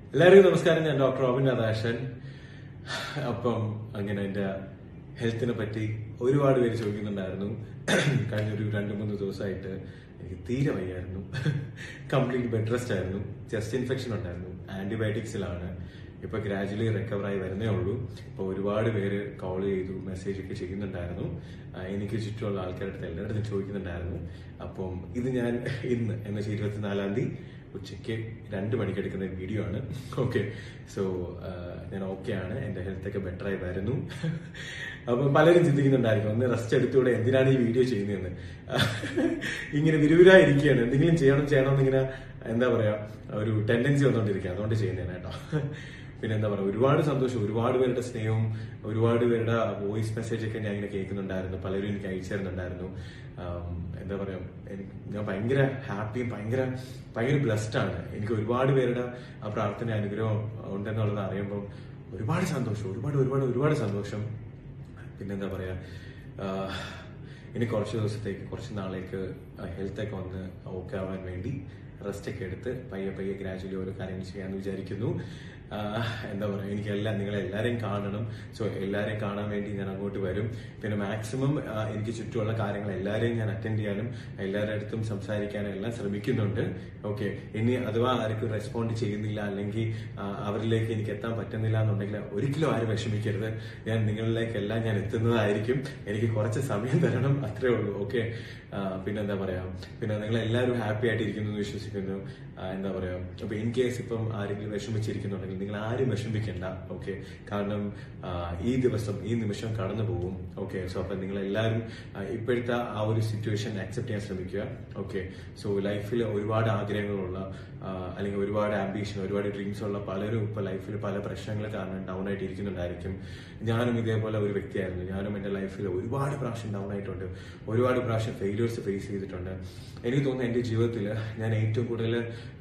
എല്ലാവർക്കും നമസ്കാരം ഞാൻ ഡോക്ടർ റോബിൻ രാധാകൃഷ്ണൻ അപ്പം അങ്ങനെ എൻ്റെ ഹെൽത്തിനെ പറ്റി ഒരുപാട് പേര് ചോദിക്കുന്നുണ്ടായിരുന്നു കഴിഞ്ഞ ഒരു രണ്ട് മൂന്ന് ദിവസമായിട്ട് എനിക്ക് തീരെ വയ്യായിരുന്നു കംപ്ലീറ്റ് ബെഡ് റെസ്റ്റ് ആയിരുന്നു ചെസ്റ്റ് ഇൻഫെക്ഷൻ ഉണ്ടായിരുന്നു ആന്റിബയോട്ടിക്സിലാണ് ഇപ്പൊ ഗ്രാജുവലി റിക്കവർ ആയി വരുന്നേ ഉള്ളൂ ഇപ്പൊ ഒരുപാട് പേര് കോൾ ചെയ്തു മെസ്സേജ് ഒക്കെ ചെയ്യുന്നുണ്ടായിരുന്നു ആ, എനിക്ക് ചുറ്റുമുള്ള ആൾക്കാരുടെ അടുത്ത് എല്ലായിടത്തും ചോദിക്കുന്നുണ്ടായിരുന്നു അപ്പം ഇത് ഞാൻ ഇന്ന് എന്ന് വെച്ചാൽ ഇരുപത്തിനാലാം തീയതി ഉച്ചയ്ക്ക് രണ്ട് മണിക്ക് എടുക്കുന്ന വീഡിയോ ആണ് ഓക്കെ സോ ഞാൻ ഓക്കെ ആണ് എൻ്റെ ഹെൽത്ത് ഒക്കെ ബെറ്റർ ആയി വരുന്നു അപ്പം പലരും ചിന്തിക്കുന്നുണ്ടായിരിക്കും ഒന്ന് റെസ്റ്റ് എടുത്തുകൂടെ എന്തിനാണ് ഈ വീഡിയോ ചെയ്യുന്നതെന്ന് ഇങ്ങനെ വിരുവിരായിരിക്കുകയാണ് എന്തെങ്കിലും ചെയ്യണം ചെയ്യണം എന്നിങ്ങനെ എന്താ പറയാ ഒരു ടെൻഡൻസി വന്നുകൊണ്ടിരിക്കുക അതുകൊണ്ട് ചെയ്യുന്നതാണ് കേട്ടോ പിന്നെ എന്താ പറയുക ഒരുപാട് സന്തോഷം ഒരുപാട് പേരുടെ സ്നേഹവും ഒരുപാട് പേരുടെ വോയിസ് മെസ്സേജ് ഒക്കെ ഞാൻ ഇങ്ങനെ കേൾക്കുന്നുണ്ടായിരുന്നു പലരും എനിക്ക് അയച്ചു തരുന്നുണ്ടായിരുന്നു ആം, എന്താ പറയാ എനിക്ക് ഞാൻ ഭയങ്കര ഹാപ്പിയും ഭയങ്കര ഭയങ്കര ബ്ലസ്ഡ് ആണ് എനിക്ക് ഒരുപാട് പേരുടെ ആ പ്രാർത്ഥന അനുഗ്രഹം ഉണ്ടെന്നുള്ളത് അറിയുമ്പം ഒരുപാട് സന്തോഷം ഒരുപാട് ഒരുപാട് ഒരുപാട് സന്തോഷം പിന്നെന്താ പറയാ ആഹ്, ഇനി കുറച്ച് ദിവസത്തേക്ക് കുറച്ച് നാളേക്ക് ഹെൽത്ത് ഒക്കെ ഒന്ന് ഓക്കെ ആവാൻ വേണ്ടി റെസ്റ്റ് ഒക്കെ എടുത്ത് പയ്യെ പയ്യെ ഗ്രാജുവലി ഓരോ കാര്യങ്ങൾ ചെയ്യാമെന്ന് വിചാരിക്കുന്നു ആഹ്, എന്താ പറയുക എനിക്ക് എല്ലാം നിങ്ങളെ എല്ലാവരെയും കാണണം സോ എല്ലാവരെയും കാണാൻ വേണ്ടി ഞാൻ അങ്ങോട്ട് വരും പിന്നെ മാക്സിമം എനിക്ക് ചുറ്റുമുള്ള കാര്യങ്ങൾ എല്ലാവരെയും ഞാൻ അറ്റൻഡ് ചെയ്യാനും എല്ലാവരുടെ അടുത്തും സംസാരിക്കാനും എല്ലാം ശ്രമിക്കുന്നുണ്ട് ഓക്കെ ഇനി അഥവാ ആർക്കും റെസ്പോണ്ട് ചെയ്യുന്നില്ല അല്ലെങ്കിൽ ആ, അവരിലേക്ക് എനിക്ക് എത്താൻ പറ്റുന്നില്ല എന്നുണ്ടെങ്കിൽ ഒരിക്കലും ആരും വിഷമിക്കരുത് ഞാൻ നിങ്ങളിലേക്കെല്ലാം ഞാൻ എത്തുന്നതായിരിക്കും എനിക്ക് കുറച്ച് സമയം തരണം അത്രേ ഉള്ളൂ ഓക്കെ പിന്നെന്താ പറയാ പിന്നെ നിങ്ങൾ എല്ലാവരും ഹാപ്പി ആയിട്ടിരിക്കുന്നു എന്ന് വിശ്വസിക്കുന്നു ആ, എന്താ പറയാ അപ്പൊ ഇൻ കേസ് ഇപ്പം ആരെങ്കിലും വിഷമിച്ചിരിക്കുന്നുണ്ടെങ്കിൽ നിങ്ങൾ ആരും വിഷമിക്കണ്ട ഓക്കെ കാരണം ആ, ഈ ദിവസം ഈ നിമിഷം കടന്നു പോകും ഓക്കെ സോ അപ്പൊ നിങ്ങൾ എല്ലാവരും ആ, ഇപ്പോഴത്തെ ആ ഒരു സിറ്റുവേഷൻ അക്സെപ്റ്റ് ചെയ്യാൻ ശ്രമിക്കുക ഓക്കെ സോ ലൈഫിൽ ഒരുപാട് ആഗ്രഹങ്ങളുള്ള ആ, അല്ലെങ്കിൽ ഒരുപാട് ആംബിഷൻ ഒരുപാട് ഡ്രീംസ് ഉള്ള പലരും ഇപ്പൊ ലൈഫിൽ പല പ്രശ്നങ്ങൾ കാരണം ഡൗൺ ആയിട്ട് ഇരിക്കുന്നുണ്ടായിരിക്കും ഞാനും ഇതേപോലെ ഒരു വ്യക്തിയായിരുന്നു ഞാനും എന്റെ ലൈഫിൽ ഒരുപാട് പ്രാവശ്യം ഡൗൺ ആയിട്ടുണ്ട് ഒരുപാട് പ്രാവശ്യം ഫെയിലിയേഴ്സ് ഫേസ് ചെയ്തിട്ടുണ്ട് എനിക്ക് തോന്നുന്നു എന്റെ ജീവിതത്തിൽ ഞാൻ ഏറ്റവും കൂടുതൽ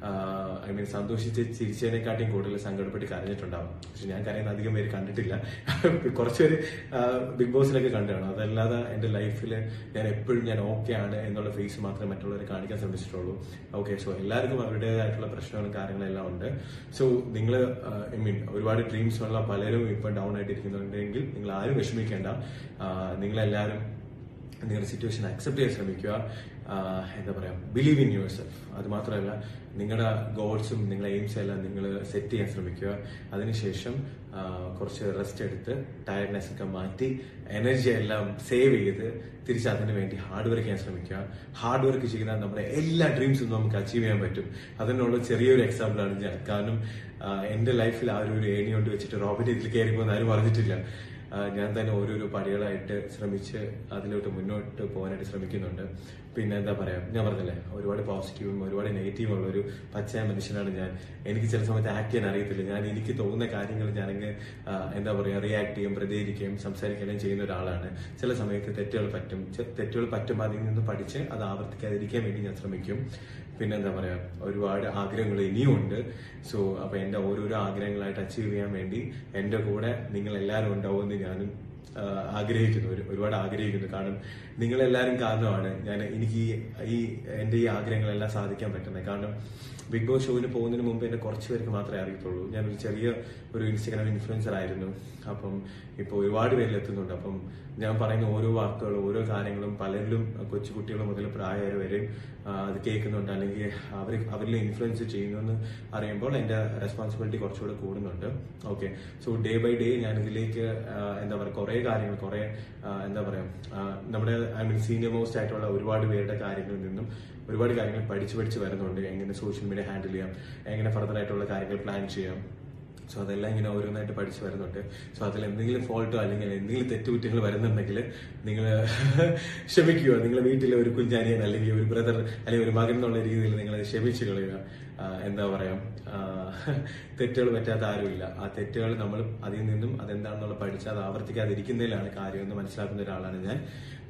ഐ മീൻ സന്തോഷിച്ച് ചിരിച്ചതിനെക്കാട്ടിയും കൂടുതൽ സങ്കടപ്പെട്ട് കരഞ്ഞിട്ടുണ്ടാവും പക്ഷെ ഞാൻ കരയുന്ന അധികം പേര് കണ്ടിട്ടില്ല കുറച്ചുപേര് ബിഗ് ബോസിലൊക്കെ കണ്ടാണ് അതല്ലാതെ എന്റെ ലൈഫിൽ ഞാൻ എപ്പോഴും ഞാൻ ഓക്കെ ആണ് എന്നുള്ള ഫേസ് മാത്രമേ മറ്റുള്ളവരെ കാണിക്കാൻ ശ്രമിച്ചിട്ടുള്ളൂ ഓക്കെ സോ എല്ലാവർക്കും അവരുടേതായിട്ടുള്ള പ്രശ്നങ്ങളും കാര്യങ്ങളെല്ലാം ഉണ്ട് സോ നിങ്ങൾ ഐ മീൻ ഒരുപാട് ഡ്രീംസ് ഉള്ള പലരും ഇപ്പൊ ഡൗൺ ആയിട്ടിരിക്കുന്നുണ്ടെങ്കിൽ നിങ്ങൾ ആരും വിഷമിക്കേണ്ട നിങ്ങളെല്ലാവരും നിങ്ങളുടെ സിറ്റുവേഷൻ അക്സെപ്റ്റ് ചെയ്യാൻ ശ്രമിക്കുക ആഹ് എന്താ പറയാ ബിലീവ് ഇൻ യുവർ സെൽഫ് അത് മാത്രമല്ല നിങ്ങളുടെ ഗോൾസും നിങ്ങളുടെ എയിംസ് എല്ലാം നിങ്ങൾ സെറ്റ് ചെയ്യാൻ ശ്രമിക്കുക അതിനുശേഷം ആഹ് കുറച്ച് റെസ്റ്റ് എടുത്ത് ടയർഡ്നെസ് ഒക്കെ മാറ്റി എനർജി എല്ലാം സേവ് ചെയ്ത് തിരിച്ച് അതിന് വേണ്ടി ഹാർഡ് വർക്ക് ചെയ്യാൻ ശ്രമിക്കുക ഹാർഡ് വർക്ക് ചെയ്താൽ നമ്മുടെ എല്ലാ ഡ്രീംസും നമുക്ക് അച്ചീവ് ചെയ്യാൻ പറ്റും അതിനുള്ള ചെറിയൊരു എക്സാമ്പിൾ ആണ് ഞാൻ കാരണം ആഹ് എന്റെ ലൈഫിൽ ആ ഒരു ഏണി കൊണ്ട് വെച്ചിട്ട് റോബിന്റെ ഇതിൽ കയറിപ്പോന്ന് ആരും പറഞ്ഞിട്ടില്ല ആ, ഞാൻ തന്നെ ഓരോരോ പടികളായിട്ട് ശ്രമിച്ച് അതിലോട്ട് മുന്നോട്ട് പോകാനായിട്ട് ശ്രമിക്കുന്നുണ്ട് പിന്നെ എന്താ പറയാ ഞാൻ പറഞ്ഞില്ലേ ഒരുപാട് പോസിറ്റീവും ഒരുപാട് നെഗറ്റീവും ഉള്ള ഒരു പച്ചയ മനുഷ്യനാണ് ഞാൻ എനിക്ക് ചില സമയത്ത് ആക്ട് ചെയ്യാൻ അറിയത്തില്ല ഞാൻ എനിക്ക് തോന്നുന്ന കാര്യങ്ങൾ ഞാനങ്ങ് ആ, എന്താ പറയാ റിയാക്ട് ചെയ്യും പ്രതികരിക്കുകയും സംസാരിക്കുകയും ചെയ്യുന്ന ഒരാളാണ് ചില സമയത്ത് തെറ്റുകൾ പറ്റും ചെ- തെറ്റുകൾ പറ്റുമ്പോൾ അതിൽ നിന്ന് പഠിച്ച് അത് ആവർത്തിക്കാതിരിക്കാൻ വേണ്ടി ഞാൻ ശ്രമിക്കും പിന്നെ എന്താ പറയാ ഒരുപാട് ആഗ്രഹങ്ങൾ ഇനിയും ഉണ്ട് സോ അപ്പൊ എന്റെ ഓരോരോ ആഗ്രഹങ്ങളായിട്ട് അച്ചീവ് ചെയ്യാൻ വേണ്ടി എന്റെ കൂടെ നിങ്ങൾ എല്ലാവരും ഉണ്ടാവുമെന്ന് ഞാനും ആ, ആഗ്രഹിക്കുന്നു ഒരു- ഒരുപാട് ആഗ്രഹിക്കുന്നു കാരണം നിങ്ങളെല്ലാവരും കാരണമാണ് ഞാൻ എനിക്ക് ഈ- ഈ എന്റെ ഈ ആഗ്രഹങ്ങളെല്ലാം സാധിക്കാൻ പറ്റുന്നത് കാരണം ബിഗ് ബോസ് ഷോവിന് പോകുന്നതിന് മുമ്പ് എന്നെ കുറച്ച് പേർക്ക് മാത്രമേ അറിയത്തുള്ളൂ ഞാനൊരു ചെറിയ ഒരു ഇൻസ്റ്റഗ്രാം ഇൻഫ്ലുവൻസർ ആയിരുന്നു അപ്പം ഇപ്പോൾ ഒരുപാട് പേരിൽ എത്തുന്നുണ്ട് അപ്പം ഞാൻ പറയുന്ന ഓരോ വാക്കുകളും ഓരോ കാര്യങ്ങളും പലരിലും കൊച്ചു കുട്ടികൾ മുതൽ പ്രായമായവർ വരെയും ആ, അത് കേൾക്കുന്നുണ്ട് അല്ലെങ്കിൽ അവർ അവരിൽ ഇൻഫ്ലുവൻസ് ചെയ്യുന്നു അറിയുമ്പോൾ എൻ്റെ റെസ്പോൺസിബിലിറ്റി കുറച്ചുകൂടെ കൂടുന്നുണ്ട് okay so day by day ഞാൻ ഇതിലേക്ക് ആ, എന്താ പറയുക കുറേ കാര്യങ്ങൾ കുറേ ആ, എന്താ പറയുക ആ, നമ്മുടെ ഐ മീൻ സീനിയർ മോസ്റ്റ് ആയിട്ടുള്ള ഒരുപാട് പേരുടെ കാര്യങ്ങളിൽ നിന്നും ഒരുപാട് കാര്യങ്ങൾ പഠിച്ചു പഠിച്ച് വരുന്നുണ്ട് എങ്ങനെ സോഷ്യൽ മീഡിയ ഹാൻഡിൽ ചെയ്യാം എങ്ങനെ ഫർദർ ആയിട്ടുള്ള കാര്യങ്ങൾ പ്ലാൻ ചെയ്യാം സോ അതെല്ലാം ഇങ്ങനെ ഓരോന്നായിട്ട് പഠിച്ചു വരുന്നുണ്ട് സോ അതിൽ എന്തെങ്കിലും ഫോൾട്ടോ അല്ലെങ്കിൽ എന്തെങ്കിലും തെറ്റുകുറ്റങ്ങൾ വരുന്നുണ്ടെങ്കിൽ നിങ്ങൾ ക്ഷമിക്കുക നിങ്ങളുടെ വീട്ടിലെ ഒരു കുഞ്ഞാനിയൻ അല്ലെങ്കിൽ ഒരു ബ്രദർ അല്ലെങ്കിൽ ഒരു മകൻ എന്നുള്ള രീതിയിൽ നിങ്ങൾ ക്ഷമിച്ചു കളയുക ആ, എന്താ പറയാ ആ, തെറ്റുകൾ പറ്റാത്ത ആരുമില്ല ആ തെറ്റുകൾ നമ്മൾ അതിൽ നിന്നും അതെന്താണെന്നുള്ള പഠിച്ച് അത് ആവർത്തിക്കാതിരിക്കുന്നതിലാണ് കാര്യം എന്ന് മനസ്സിലാക്കുന്ന ഒരാളാണ് ഞാൻ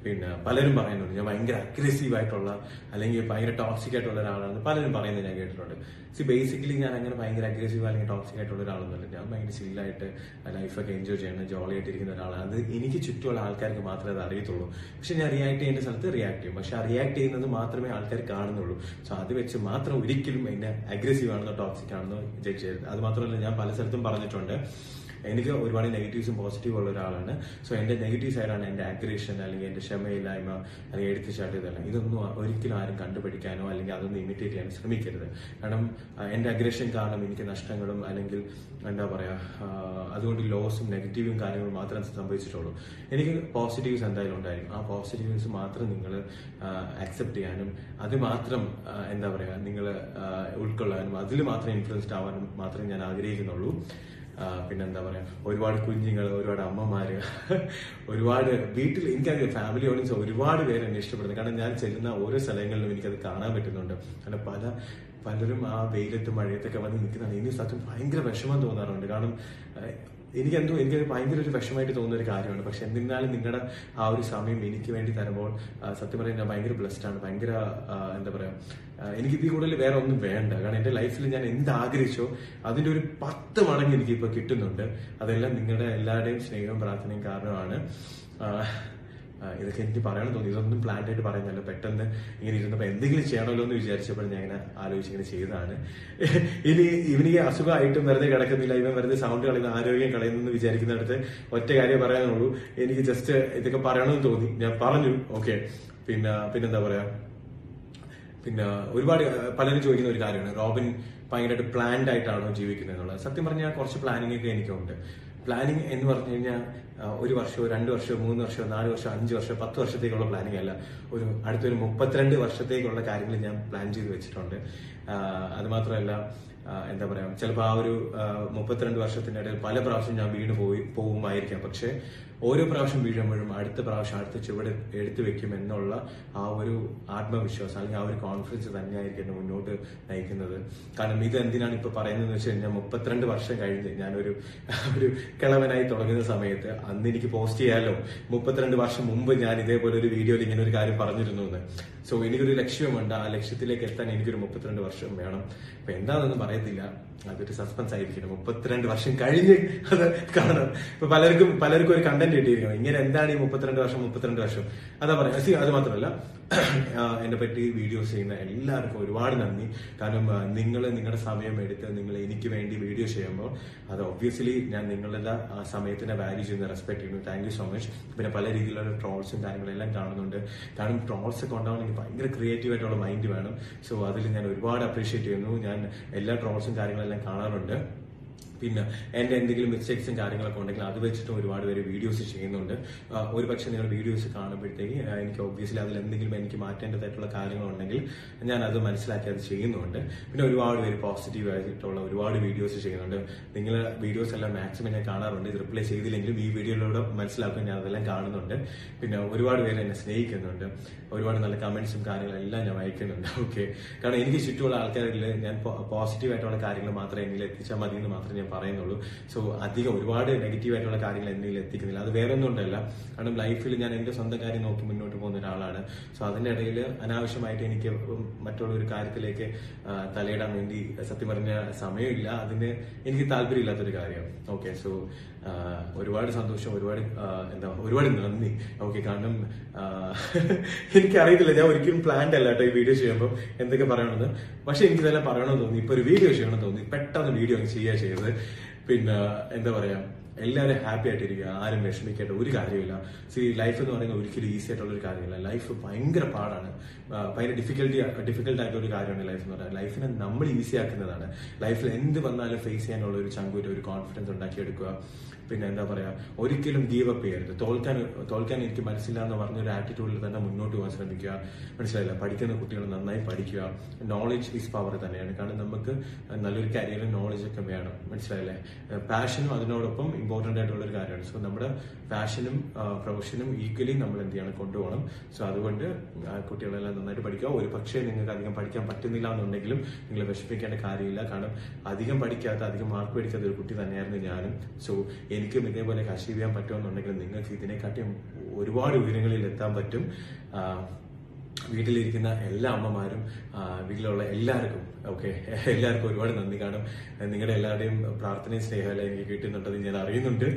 പിന്നെ പലരും പറയുന്നുണ്ട് ഞാൻ ഭയങ്കര അഗ്രസീവ് ആയിട്ടുള്ള അല്ലെങ്കിൽ ഭയങ്കര ടോക്സിക് ആയിട്ടുള്ള ഒരാളാണെന്ന് പലരും പറയുന്നത് ഞാൻ കേട്ടിട്ടുണ്ട് സി ബേസിക്കലി ഞാൻ അങ്ങനെ ഭയങ്കര അഗ്രസീവ് അല്ലെങ്കിൽ ടോക്സിക് ആയിട്ടുള്ള ഒരാളൊന്നുമല്ല ഞാൻ ഭയങ്കര ചില്ലായിട്ട് ലൈഫൊക്കെ എൻജോയ് ചെയ്യുന്ന ജോളി ആയിട്ടിരിക്കുന്ന ഒരാളാണ് അത് എനിക്ക് ചുറ്റുമുള്ള ആൾക്കാർക്ക് മാത്രമേ അത് അറിയത്തുള്ളൂ പക്ഷെ ഞാൻ റിയാക്ട് ചെയ്യേണ്ട സ്ഥലത്ത് റിയാക്ട് ചെയ്യും പക്ഷെ ആ റിയാക്ട് ചെയ്യുന്നത് മാത്രമേ ആൾക്കാർ കാണുന്നുള്ളൂ സോ അത് വെച്ച് മാത്രം ഒരിക്കലും എന്നെ അഗ്രസീവ് ആണെന്നോ ടോക്സിക് ആണെന്നോ ജഡ്ജ് ചെയ്യരുത് അത് മാത്രമല്ല ഞാൻ പല സ്ഥലത്തും പറഞ്ഞിട്ടുണ്ട് എനിക്ക് ഒരുപാട് നെഗറ്റീവ്സും പോസിറ്റീവ് ഉള്ള ഒരാളാണ് സോ എന്റെ നെഗറ്റീവ് സൈഡാണ് എന്റെ അഗ്രഷൻ അല്ലെങ്കിൽ എന്റെ ക്ഷമയില്ലായ്മ അല്ലെങ്കിൽ എടുത്തുചാട്ട് ഇതെല്ലാം ഇതൊന്നും ഒരിക്കലും ആരും കണ്ടുപിടിക്കാനോ അല്ലെങ്കിൽ അതൊന്നും ഇമിറ്റേറ്റ് ചെയ്യാൻ ശ്രമിക്കരുത് കാരണം ആ, എന്റെ അഗ്രഷൻ കാരണം എനിക്ക് നഷ്ടങ്ങളും അല്ലെങ്കിൽ എന്താ പറയാ ആ, അതുകൊണ്ട് ലോസും നെഗറ്റീവും കാര്യങ്ങളും മാത്രമേ സംഭവിച്ചിട്ടുള്ളൂ എനിക്ക് പോസിറ്റീവ്സ് എന്തായാലും ഉണ്ടായിരിക്കും ആ പോസിറ്റീവ്സ് മാത്രം നിങ്ങൾ അക്സെപ്റ്റ് ചെയ്യാനും അത് മാത്രം ആ, എന്താ പറയാ നിങ്ങൾ ഉൾക്കൊള്ളാനും അതിൽ മാത്രം ഇൻഫ്ലുവൻസ്ഡ് ആവാനും മാത്രമേ ഞാൻ ആഗ്രഹിക്കുന്നുള്ളൂ ആ, പിന്നെന്താ പറയാ ഒരുപാട് കുഞ്ഞുങ്ങൾ ഒരുപാട് അമ്മമാര് ഒരുപാട് വീട്ടിൽ എനിക്കറിയാം ഫാമിലി ഓഡിയൻസ് ഒരുപാട് പേര് എന്നെ ഇഷ്ടപ്പെടുന്നു കാരണം ഞാൻ ചെല്ലുന്ന ഓരോ സ്ഥലങ്ങളിലും എനിക്കത് കാണാൻ പറ്റുന്നുണ്ട് കാരണം പല പലരും ആ വെയിലത്ത് മഴയത്തൊക്കെ വന്ന് നിൽക്കുന്നതാണ് ഇനി സത്യം ഭയങ്കര വിഷമം തോന്നാറുണ്ട് കാരണം ആ, എനിക്കെന്തോ എനിക്ക് ഭയങ്കര ഒരു വിഷമമായിട്ട് തോന്നുന്ന ഒരു കാര്യമാണ് പക്ഷെ എന്നിരുന്നാലും നിങ്ങളുടെ ആ ഒരു സമയം എനിക്ക് വേണ്ടി തരുമ്പോൾ ആ, സത്യം പറയാൻ ഞാൻ ഭയങ്കര ബ്ലസ്ഡ് ആണ് ഭയങ്കര ആ, എന്താ പറയാ ആ, എനിക്ക് ഇതിൽ കൂടുതൽ വേറെ ഒന്നും വേണ്ട കാരണം എന്റെ ലൈഫിൽ ഞാൻ എന്ത് ആഗ്രഹിച്ചോ അതിന്റെ ഒരു പത്ത് മടങ്ങ് എനിക്ക് ഇപ്പൊ കിട്ടുന്നുണ്ട് അതെല്ലാം നിങ്ങളുടെ എല്ലാവരുടെയും സ്നേഹവും പ്രാർത്ഥനയും കാരണമാണ് ആ, ആ, ഇതൊക്കെ എനിക്ക് പറയണം തോന്നി ഇതൊന്നും പ്ലാൻഡ് ആയിട്ട് പറയുന്നല്ല പെട്ടെന്ന് ഇങ്ങനെ ഇരുന്നപ്പോൾ എന്തെങ്കിലും ചെയ്യണമല്ലോ എന്ന് വിചാരിച്ചപ്പോൾ ഞാൻ ഇങ്ങനെ ആലോചിച്ച് ഇങ്ങനെ ചെയ്തതാണ് ഇനി ഇവനിക്ക് അസുഖമായിട്ടും വെറുതെ കിടക്കുന്നില്ല ഇവൻ വെറുതെ സൗണ്ട് കളയുന്ന ആരോഗ്യം കളയുന്നു എന്ന് വിചാരിക്കുന്നിടത്ത് ഒറ്റ കാര്യം പറയാനുള്ളൂ എനിക്ക് ജസ്റ്റ് ഇതൊക്കെ പറയണമെന്ന് തോന്നി ഞാൻ പറഞ്ഞു ഓക്കെ പിന്നെ പിന്നെന്താ പറയാ പിന്നെ ഒരുപാട് അഹ് പലരും ചോദിക്കുന്ന ഒരു കാര്യമാണ് റോബിൻ ഭയങ്കരമായിട്ട് പ്ലാൻഡ് ആയിട്ടാണോ ജീവിക്കുന്നത് എന്നുള്ളത് സത്യം പറഞ്ഞാൽ കുറച്ച് പ്ലാനിങ് ഒക്കെ എനിക്കുണ്ട് പ്ലാനിങ് എന്ന് പറഞ്ഞു കഴിഞ്ഞാൽ അഹ് ഒരു വർഷമോ രണ്ട് വർഷമോ മൂന്ന് വർഷമോ നാല് വർഷമോ അഞ്ച് വർഷമോ പത്ത് വർഷത്തേക്കുള്ള പ്ലാനിങ് അല്ല ഒരു അടുത്തൊരു മുപ്പത്തിരണ്ട് വർഷത്തേക്കുള്ള കാര്യങ്ങൾ ഞാൻ പ്ലാൻ ചെയ്ത് വെച്ചിട്ടുണ്ട് ആഹ് അത് മാത്രമല്ല ആഹ് എന്താ പറയാ ചിലപ്പോൾ ആ ഒരു ആഹ് മുപ്പത്തിരണ്ട് വർഷത്തിന്റെ ഇടയിൽ പല പ്രാവശ്യം ഞാൻ വീണ് പോയി പോകുമായിരിക്കാം പക്ഷെ ഓരോ പ്രാവശ്യം വീഴുമ്പോഴും അടുത്ത പ്രാവശ്യം അടുത്ത ചുവട് എടുത്തു വെക്കും എന്നുള്ള ആ ഒരു ആത്മവിശ്വാസം അല്ലെങ്കിൽ ആ ഒരു കോൺഫിഡൻസ് തന്നെയായിരിക്കും എന്നെ മുന്നോട്ട് നയിക്കുന്നത് കാരണം ഇത് എന്തിനാണ് ഇപ്പൊ പറയുന്നത് വെച്ച് കഴിഞ്ഞാൽ മുപ്പത്തിരണ്ട് വർഷം കഴിഞ്ഞ് ഞാനൊരു ഒരു കിളവനായി തുടങ്ങുന്ന സമയത്ത് അന്ന് എനിക്ക് പോസ്റ്റ് ചെയ്യാലോ മുപ്പത്തിരണ്ട് വർഷം മുമ്പ് ഞാൻ ഇതേപോലെ ഒരു വീഡിയോയിൽ ഇങ്ങനെ ഒരു കാര്യം പറഞ്ഞിരുന്നു എന്ന് സോ എനിക്കൊരു ലക്ഷ്യമുണ്ട് ആ ലക്ഷ്യത്തിലേക്ക് എത്താൻ എനിക്കൊരു മുപ്പത്തിരണ്ട് വർഷം വേണം അപ്പൊ എന്താണെന്ന് പറയത്തില്ല അതൊരു സസ്പെൻസ് ആയിരിക്കണം മുപ്പത്തിരണ്ട് വർഷം കഴിഞ്ഞ് അത് കാണാം ഇപ്പൊ പലർക്കും പലർക്കും ഒരു കണ്ടന്റ് കിട്ടിയിരിക്കണം ഇങ്ങനെ എന്താണ് ഈ മുപ്പത്തിരണ്ട് വർഷം മുപ്പത്തിരണ്ട് വർഷം അതാ പറയാം See, അത് മാത്രമല്ല ആ, എന്നെ പറ്റി വീഡിയോസ് ചെയ്യുന്ന എല്ലാവർക്കും ഒരുപാട് നന്ദി കാരണം നിങ്ങൾ നിങ്ങളുടെ സമയം എടുത്ത് നിങ്ങൾ എനിക്ക് വേണ്ടി വീഡിയോ ചെയ്യുമ്പോൾ അത് ഒബ്വിയസ്ലി ഞാൻ നിങ്ങളുടെ ആ സമയത്തിനെ വാല്യൂ ചെയ്യുന്ന റെസ്പെക്ട് ചെയ്യുന്നു താങ്ക് യു സോ മച്ച് പിന്നെ പല രീതിയിലുള്ള ട്രോൾസും കാര്യങ്ങളെല്ലാം കാണുന്നുണ്ട് കാരണം ട്രോൾസ് ഒക്കെ ഉണ്ടാവണമെങ്കിൽ ഭയങ്കര ക്രിയേറ്റീവ് ആയിട്ടുള്ള മൈൻഡ് വേണം സോ അതിൽ ഞാൻ ഒരുപാട് അപ്രീഷിയേറ്റ് ചെയ്യുന്നു ഞാൻ എല്ലാ ട്രോൾസും കാര്യങ്ങളെല്ലാം കാണാറുണ്ട് പിന്നെ എന്റെ എന്തെങ്കിലും മിസ്റ്റേക്സും കാര്യങ്ങളൊക്കെ ഉണ്ടെങ്കിൽ അത് വെച്ചിട്ടും ഒരുപാട് പേര് വീഡിയോസ് ചെയ്യുന്നുണ്ട് ആ, ഒരു പക്ഷേ നിങ്ങൾ വീഡിയോസ് കാണുമ്പോഴത്തേക്ക് ആ, എനിക്ക് ഒബ്വിയസ്ലി അതിൽ എന്തെങ്കിലും എനിക്ക് മാറ്റേണ്ടതായിട്ടുള്ള കാര്യങ്ങളുണ്ടെങ്കിൽ ഞാൻ അത് മനസ്സിലാക്കി അത് ചെയ്യുന്നുണ്ട് പിന്നെ ഒരുപാട് പേര് പോസിറ്റീവ് ആയിട്ടുള്ള ഒരുപാട് വീഡിയോസ് ചെയ്യുന്നുണ്ട് നിങ്ങൾ വീഡിയോസ് എല്ലാം മാക്സിമം ഞാൻ കാണാറുണ്ട് ഇത് റിപ്ലൈ ചെയ്തില്ലെങ്കിലും ഈ വീഡിയോയിലൂടെ മനസ്സിലാക്കാൻ ഞാൻ അതെല്ലാം കാണുന്നുണ്ട് പിന്നെ ഒരുപാട് പേര് എന്നെ സ്നേഹിക്കുന്നുണ്ട് ഒരുപാട് നല്ല കമന്റ്സും കാര്യങ്ങളെല്ലാം ഞാൻ വായിക്കുന്നുണ്ട് ഓക്കെ കാരണം എനിക്ക് ചുറ്റുമുള്ള ആൾക്കാരിൽ ഞാൻ പോസിറ്റീവ് ആയിട്ടുള്ള കാര്യങ്ങൾ മാത്രമേ എന്നിൽ എത്തിച്ചാൽ മതി എന്ന് മാത്രമേ ഞാൻ പറയുന്നുള്ളൂ സോ അധികം ഒരുപാട് നെഗറ്റീവ് ആയിട്ടുള്ള കാര്യങ്ങൾ എന്നിൽ എത്തിക്കുന്നില്ല അത് വേറെ ഒന്നും ഉണ്ടല്ല കാരണം ലൈഫിൽ ഞാൻ എന്റെ സ്വന്തം കാര്യം നോക്കി മുന്നോട്ട് പോകുന്ന ഒരാളാണ് സോ അതിന്റെ ഇടയിൽ അനാവശ്യമായിട്ട് എനിക്ക് മറ്റുള്ള ഒരു കാര്യത്തിലേക്ക് ആ, തലയിടാൻ വേണ്ടി സത്യം പറഞ്ഞ സമയമില്ല അതിന് എനിക്ക് താല്പര്യമില്ലാത്തൊരു കാര്യം ഓക്കെ സോ ഒരുപാട് സന്തോഷം ഒരുപാട് ആ, എന്താ ഒരുപാട് നന്ദി ഓക്കെ കാരണം ആ, എനിക്കറിയത്തില്ല ഞാൻ ഒരിക്കലും പ്ലാൻഡ് അല്ല കേട്ടോ ഈ വീഡിയോ ചെയ്യുമ്പോൾ എന്തൊക്കെ പറയണമെന്ന് പക്ഷെ എനിക്കിതെല്ലാം പറയണമെന്ന് തോന്നി ഇപ്പൊ ഒരു വീഡിയോ ചെയ്യണമെന്ന് തോന്നി പെട്ടെന്ന് വീഡിയോ ചെയ്യുക ചെയ്തത് പിന്നെ എന്താ പറയാ എല്ലാവരും ഹാപ്പി ആയിട്ടിരിക്കുക ആരും വിഷമിക്കേണ്ട ഒരു കാര്യമില്ല സി ലൈഫ് എന്ന് പറയുന്നത് ഒരിക്കലും ഈസി ആയിട്ടുള്ള ഒരു കാര്യമല്ല ലൈഫ് ഭയങ്കര പാടാണ് ആ, ഭയങ്കര ഡിഫിക്കൽട്ടി ഡിഫിക്കൽട്ട് ആയിട്ടുള്ള ഒരു കാര്യമാണ് ലൈഫ് എന്ന് പറയുന്നത് ലൈഫിനെ നമ്മൾ ഈസി ആക്കുന്നതാണ് ലൈഫിൽ എന്ത് വന്നാലും ഫേസ് ചെയ്യാനുള്ള ഒരു ചങ്കൂറ്റ് ഒരു കോൺഫിഡൻസ് ഉണ്ടാക്കിയെടുക്കുക പിന്നെ എന്താ പറയാ ഒരിക്കലും ഗീവ് അപ്പ് ചെയ്യരുത് തോൽക്കാൻ തോൽക്കാൻ എനിക്ക് മനസ്സില്ല എന്ന് പറഞ്ഞ ഒരു ആറ്റിറ്റ്യൂഡിൽ തന്നെ മുന്നോട്ട് പോകാൻ ശ്രമിക്കുക മനസ്സിലായില്ല പഠിക്കുന്ന കുട്ടികൾ നന്നായി പഠിക്കുക നോളജ് ഈസ് പവർ തന്നെയാണ് കാരണം നമുക്ക് നല്ലൊരു കരിയറിൽ നോളജ് ഒക്കെ വേണം മനസ്സിലായില്ലേ പാഷനും അതിനോടൊപ്പം ഇമ്പോർട്ടന്റ് ആയിട്ടുള്ള ഒരു കാര്യമാണ് സോ നമ്മുടെ പാഷനും പ്രൊഫഷനും ഈക്വലി നമ്മൾ എന്ത് ചെയ്യണം കൊണ്ടുപോകണം സോ അതുകൊണ്ട് ആ, കുട്ടികളെല്ലാം നന്നായിട്ട് പഠിക്കുക ഒരു പക്ഷേ നിങ്ങൾക്ക് അധികം പഠിക്കാൻ പറ്റുന്നില്ല എന്നുണ്ടെങ്കിലും നിങ്ങൾ വിഷമിക്കേണ്ട കാര്യമില്ല കാരണം അധികം പഠിക്കാത്ത അധികം മാർക്ക് മേടിക്കാത്ത ഒരു കുട്ടി തന്നെയായിരുന്നു ഞാനും സോ എനിക്കും ഇതേപോലെ അച്ചീവ് ചെയ്യാൻ പറ്റുമെന്നുണ്ടെങ്കിൽ നിങ്ങൾക്ക് ഇതിനെക്കാട്ടിയും ഒരുപാട് ഉയരങ്ങളിൽ എത്താൻ പറ്റും ആ, വീട്ടിലിരിക്കുന്ന എല്ലാ അമ്മമാരും ആ, വീട്ടിലുള്ള എല്ലാവർക്കും ഓക്കെ എല്ലാവർക്കും ഒരുപാട് നന്ദി കാണും നിങ്ങളുടെ എല്ലാവരുടെയും പ്രാർത്ഥനയും സ്നേഹമെല്ലാം എനിക്ക് കിട്ടുന്നുണ്ടെന്ന് ഞാൻ അറിയുന്നുണ്ട്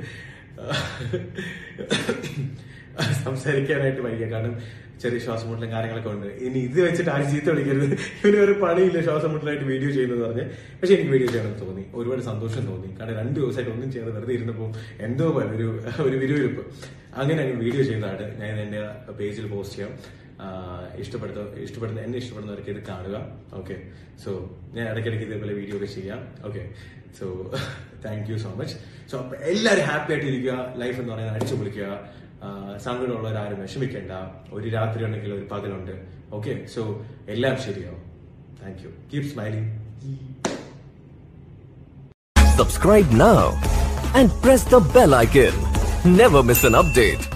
സംസാരിക്കാനായിട്ട് വയ്യ കാരണം ചെറിയ ശ്വാസം മുട്ടലും കാര്യങ്ങളൊക്കെ ഉണ്ട് ഇനി ഇത് വെച്ചിട്ട് ആരും ചീത്ത വിളിക്കരുത് ഇവന് ഒരു പണിയില്ല ശ്വാസം മുട്ടലായിട്ട് വീഡിയോ ചെയ്യുന്നത് പറഞ്ഞ് പക്ഷെ എനിക്ക് വീഡിയോ ചെയ്യണമെന്ന് തോന്നി ഒരുപാട് സന്തോഷം തോന്നി കാരണം രണ്ട് ദിവസമായിട്ട് ഒന്നും ചെയ്യാതെ വെറുതെ ഇരുന്നപ്പോൾ എന്തോ പോലെ ഒരു ഒരു വിരുവിരിപ്പ് അങ്ങനെ അങ്ങ് വീഡിയോ ചെയ്യുന്നതാണ് ഞാൻ എന്റെ പേജിൽ പോസ്റ്റ് ചെയ്യാം ആഹ് ഇഷ്ടപ്പെടുത്ത ഇഷ്ടപ്പെടുന്ന എന്നെ ഇഷ്ടപ്പെടുന്നവർക്ക് ഇത് കാണുക ഓക്കെ സോ ഞാൻ ഇടയ്ക്കിടയ്ക്ക് ഇതേപോലെ വീഡിയോ ഒക്കെ ചെയ്യാം okay so thank you so much so എല്ലാവരും ഹാപ്പി ആയിട്ട് ഇരിക്കുക ലൈഫ് എന്ന് പറയുന്നത് അടിച്ചു പൊളിക്കുക ആഹ് സങ്കടമുള്ളവർ ആരും വിഷമിക്കേണ്ട ഒരു രാത്രി ഉണ്ടെങ്കിൽ ഒരു പകലുണ്ട് ഓക്കെ സോ എല്ലാം ശരിയാവും thank you keep smiling Subscribe now and press the bell icon. Never miss an update.